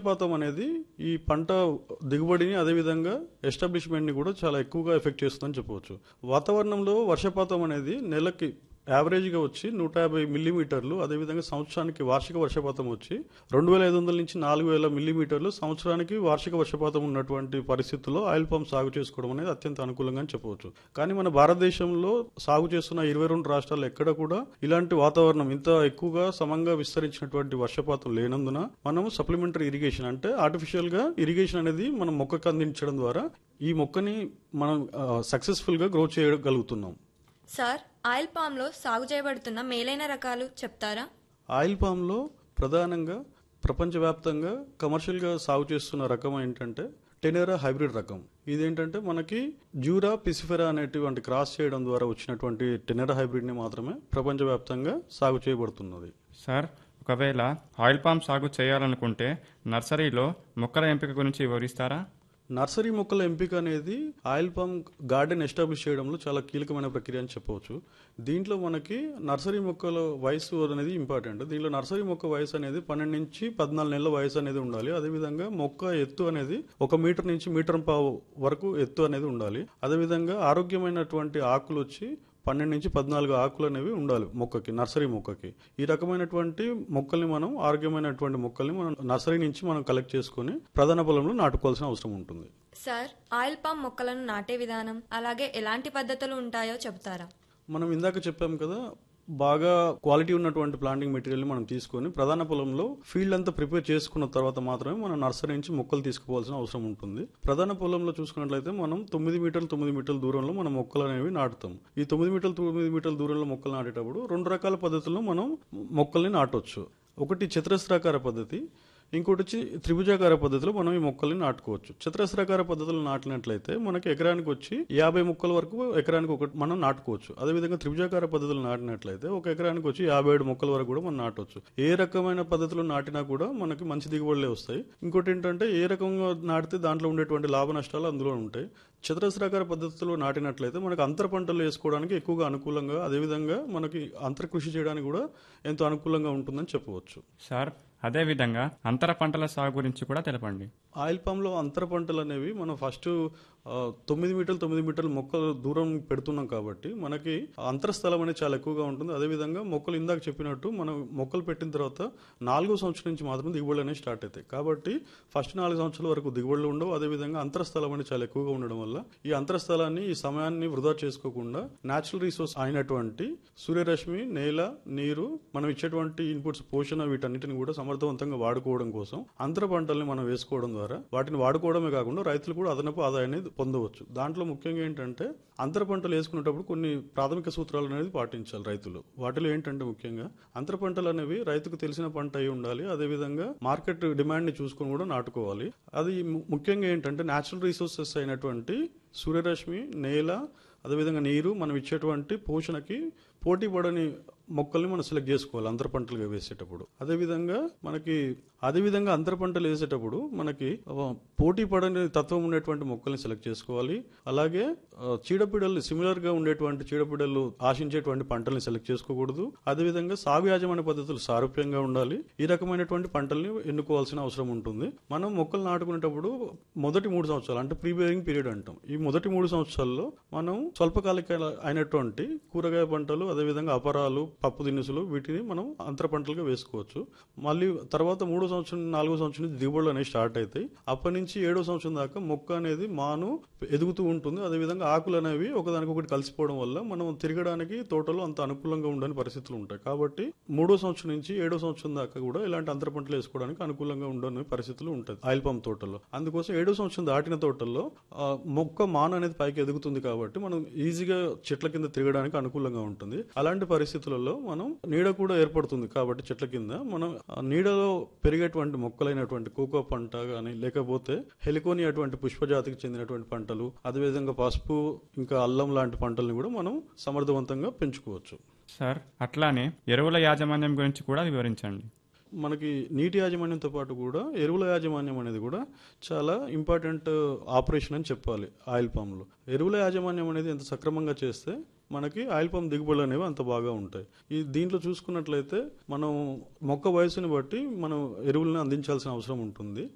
వర్షపాతం అనేది ఈ పంట దిగుబడిని అదేవిధంగా ఎస్టాబ్లిష్మెంట్ని కూడా చాలా ఎక్కువగా ఎఫెక్ట్ చేస్తుందని చెప్పవచ్చు వాతావరణంలో వర్షపాతం అనేది నెలకి యావరేజ్గా వచ్చి నూట యాభై మిల్లీమీటర్లు అదేవిధంగా సంవత్సరానికి వార్షిక వర్షపాతం వచ్చి రెండు వేల ఐదు వందల నుంచి నాలుగు వేల మిల్లీమీటర్లు సంవత్సరానికి వార్షిక వర్షపాతం ఉన్నటువంటి పరిస్థితుల్లో ఆయిల్ పంప్ సాగు చేసుకోవడం అనేది అత్యంత అనుకూలంగా అని చెప్పవచ్చు కానీ మన భారతదేశంలో సాగు చేస్తున్న ఇరవై రెండు రాష్ట్రాలు ఎక్కడ కూడా ఇలాంటి వాతావరణం ఇంత ఎక్కువగా సమంగా విస్తరించినటువంటి వర్షపాతం లేనందున మనం సప్లిమెంటరీ ఇరిగేషన్ అంటే ఆర్టిఫిషియల్ గా ఇరిగేషన్ అనేది మనం మొక్కకు అందించడం ద్వారా ఈ మొక్కని మనం సక్సెస్ఫుల్ గా గ్రో చేయగలుగుతున్నాం సార్ ఆయిల్ పామ్ లో సాగు చేయబడుతున్న మేలైన రకాలు చెప్తారా ఆయిల్ పామ్లో ప్రధానంగా ప్రపంచవ్యాప్తంగా కమర్షియల్గా సాగు చేస్తున్న రకం ఏంటంటే టెనేరా హైబ్రిడ్ రకం ఇదేంటంటే మనకి జ్యూరా పిసిఫెరా అనేటువంటి క్రాస్ చేయడం ద్వారా వచ్చినటువంటి టెనేరా హైబ్రిడ్ని మాత్రమే ప్రపంచవ్యాప్తంగా సాగు చేయబడుతున్నది సార్ ఒకవేళ ఆయిల్ పామ్ సాగు చేయాలనుకుంటే నర్సరీలో మొక్కల ఎంపిక గురించి వివరిస్తారా నర్సరీ మొక్కల ఎంపిక అనేది ఆయిల్ పామ్ గార్డెన్ ఎస్టాబ్లిష్ చేయడంలో చాలా కీలకమైన ప్రక్రియ అని చెప్పవచ్చు దీంట్లో మనకి నర్సరీ మొక్కల వయసు అనేది ఇంపార్టెంట్ దీంట్లో నర్సరీ మొక్క వయసు అనేది పన్నెండు నుంచి పద్నాలుగు నెలల వయసు అనేది ఉండాలి అదేవిధంగా మొక్క ఎత్తు అనేది ఒక మీటర్ నుంచి మీటర్ పావు వరకు ఎత్తు అనేది ఉండాలి అదేవిధంగా ఆరోగ్యమైనటువంటి ఆకులు వచ్చి పన్నెండు నుంచి పద్నాలుగు ఆకులు అనేవి ఉండాలి మొక్కకి నర్సరీ మొక్కకి ఈ రకమైనటువంటి మొక్కల్ని మనం ఆరోగ్యమైనటువంటి మొక్కల్ని మనం నర్సరీ నుంచి మనం కలెక్ట్ చేసుకొని ప్రధాన పొలంలో నాటుకోవాల్సిన అవసరం ఉంటుంది సార్ ఆయిల్ పామ్ మొక్కలను నాటే విధానం అలాగే ఎలాంటి పద్ధతులు ఉంటాయో చెబుతారా మనం ఇందాక చెప్పాం కదా బాగా క్వాలిటీ ఉన్నటువంటి ప్లాంటింగ్ మెటీరియల్ మనం తీసుకొని ప్రధాన పొలంలో ఫీల్డ్ అంతా ప్రిపేర్ చేసుకున్న తర్వాత మాత్రమే మనం నర్సరీ నుంచి మొక్కలు తీసుకుపోవాల్సిన అవసరం ఉంటుంది ప్రధాన పొలంలో చూసుకున్నట్లయితే మనం తొమ్మిది మీటర్లు తొమ్మిది మీటర్ల దూరంలో మనం మొక్కలు అనేవి నాటుతాం ఈ తొమ్మిది మీటర్లు తొమ్మిది మీటర్ల దూరంలో మొక్కలు నాటేటప్పుడు రెండు రకాల పద్ధతుల్లో మనం మొక్కల్ని నాటొచ్చు ఒకటి చతురస్రాకార పద్ధతి ఇంకోటి వచ్చి త్రిభుజాకార పద్ధతిలో మనం ఈ మొక్కల్ని నాటుకోవచ్చు చతురస్రాకార పద్ధతిలో నాటినట్లయితే మనకి ఎకరానికి వచ్చి యాభై మొక్కల వరకు ఎకరానికి ఒకటి మనం నాటుకోవచ్చు అదేవిధంగా త్రిభుజాకార పద్ధతిలో నాటినట్లయితే ఒక ఎకరానికి వచ్చి యాభై ఏడు మొక్కల వరకు కూడా మనం నాటవచ్చు ఏ రకమైన పద్ధతిలో నాటినా కూడా మనకి మంచి దిగుబడులే వస్తాయి ఇంకోటి ఏంటంటే ఏ రకంగా నాటితే దాంట్లో ఉండేటువంటి లాభ నష్టాలు అందులో ఉంటాయి చతురస్రాకార పద్ధతిలో నాటినట్లయితే మనకు అంతర పంటలు వేసుకోవడానికి ఎక్కువగా అనుకూలంగా అదేవిధంగా మనకి అంతర కృషి చేయడానికి కూడా ఎంతో అనుకూలంగా ఉంటుందని చెప్పవచ్చు సార్ అదేవిధంగా అంతర పంటల సాగు గురించి కూడా తెలపండి ఆయిల్ పామ్లో అంతర పంటలు అనేవి మనం ఫస్ట్ ఆ, తొమ్మిది మీటర్లు తొమ్మిది మీటర్ల మొక్కలు దూరం పెడుతున్నాం కాబట్టి మనకి అంతర స్థలం అనేది చాలా ఎక్కువగా ఉంటుంది అదేవిధంగా మొక్కలు ఇందాక చెప్పినట్టు మనం మొక్కలు పెట్టిన తర్వాత నాలుగో సంవత్సరం నుంచి మాత్రం దిగుబడులు అనేవి స్టార్ట్ అవుతాయి కాబట్టి ఫస్ట్ నాలుగు సంవత్సరాల వరకు దిగుబడులు ఉండవు అదేవిధంగా అంతర స్థలం అనేది చాలా ఎక్కువగా ఉండడం వల్ల ఈ అంతర స్థలాన్ని ఈ సమయాన్ని వృధా చేసుకోకుండా న్యాచురల్ రిసోర్స్ అయినటువంటి సూర్యరశ్మి నేల నీరు మనం ఇచ్చేటువంటి ఇన్పుట్స్ పోషణ వీటన్నిటిని కూడా సమర్థవంతంగా వాడుకోవడం కోసం అంతర పంటల్ని మనం వేసుకోవడం ద్వారా వాటిని వాడుకోవడమే కాకుండా రైతులు కూడా అదనపు ఆదాయాన్ని పొందవచ్చు దాంట్లో ముఖ్యంగా ఏంటంటే అంతర పంటలు వేసుకునేటప్పుడు కొన్ని ప్రాథమిక సూత్రాలు అనేది పాటించాలి రైతులు వాటిలో ఏంటంటే ముఖ్యంగా అంతర పంటలు అనేవి రైతుకు తెలిసిన పంట అయి ఉండాలి అదేవిధంగా మార్కెట్ డిమాండ్ ని చూసుకొని కూడా నాటుకోవాలి అది ము- ముఖ్యంగా ఏంటంటే న్యాచురల్ రిసోర్సెస్ అయినటువంటి సూర్యరశ్మి నేల అదేవిధంగా నీరు మనం ఇచ్చేటువంటి పోషణకి పోటీ పడని మొక్కల్ని మనం సెలెక్ట్ చేసుకోవాలి అంతర పంటలుగా వేసేటప్పుడు అదేవిధంగా మనకి అదేవిధంగా అంతర పంటలు వేసేటప్పుడు మనకి ఆ, పోటీ పడని తత్వం ఉండేటువంటి మొక్కల్ని సెలెక్ట్ చేసుకోవాలి అలాగే ఆ, చీడపీడలు సిమిలర్ గా ఉండేటువంటి చీడపీడలు ఆశించేటువంటి పంటల్ని సెలెక్ట్ చేసుకోకూడదు అదేవిధంగా సాగు యాజమాన్య పద్ధతులు సారూప్యంగా ఉండాలి ఈ రకమైనటువంటి పంటల్ని ఎన్నుకోవాల్సిన అవసరం ఉంటుంది మనం మొక్కలు నాటుకునేటప్పుడు మొదటి మూడు సంవత్సరాలు అంటే ప్రీ బేరింగ్ పీరియడ్ అంటాం ఈ మొదటి మూడు సంవత్సరాల్లో మనం స్వల్పకాలిక అయినటువంటి కూరగాయ పంటలు అదేవిధంగా అపరాలు పప్పు దినుసులు వీటిని మనం అంతర పంటలుగా వేసుకోవచ్చు మళ్ళీ తర్వాత మూడో సంవత్సరం నాలుగో సంవత్సరం నుంచి దిగుబడులు అనేవి స్టార్ట్ అవుతాయి అప్పటి నుంచి ఏడో సంవత్సరం దాకా మొక్క అనేది మాను ఎదుగుతూ ఉంటుంది అదేవిధంగా ఆకులు అనేవి ఒకదానికొకటి కలిసిపోవడం వల్ల మనం తిరగడానికి తోటలో అంత అనుకూలంగా ఉండని పరిస్థితులు ఉంటాయి కాబట్టి మూడో సంవత్సరం నుంచి ఏడో సంవత్సరం దాకా కూడా ఇలాంటి అంతర పంటలు వేసుకోవడానికి అనుకూలంగా ఉండని పరిస్థితులు ఉంటాయి ఆయిల్ పంప్ తోటల్లో అందుకోసం ఏడో సంవత్సరం దాటిన తోటల్లో ఆ, మొక్క మాను అనేది పైకి ఎదుగుతుంది కాబట్టి మనం ఈజీగా చెట్ల కింద తిరగడానికి అనుకూలంగా ఉంటుంది అలాంటి పరిస్థితులలో మనం నీడ కూడా ఏర్పడుతుంది కాబట్టి చెట్ల కింద మనం ఆ నీడలో పెరిగేటువంటి మొక్కలైనటువంటి కోకో పంట కానీ లేకపోతే హెలికోని అటువంటి పుష్పజాతికి చెందినటువంటి పంటలు అదేవిధంగా పసుపు ఇంకా అల్లం లాంటి పంటల్ని కూడా మనం సమర్థవంతంగా పెంచుకోవచ్చు సార్ అట్లానే ఎరువుల యాజమాన్యం గురించి కూడా వివరించండి మనకి నీటి యాజమాన్యంతో పాటు కూడా ఎరువుల యాజమాన్యం అనేది కూడా చాలా ఇంపార్టెంట్ ఆపరేషన్ అని చెప్పాలి ఆయిల్ పామ్లో ఎరువుల యాజమాన్యం అనేది ఎంత సక్రమంగా చేస్తే మనకి ఆయిల్ పంప్ దిగుబడులు అనేవి అంత బాగా ఉంటాయి ఈ దీంట్లో చూసుకున్నట్లయితే మనం మొక్క వయసుని బట్టి మనం ఎరువులను అందించాల్సిన అవసరం ఉంటుంది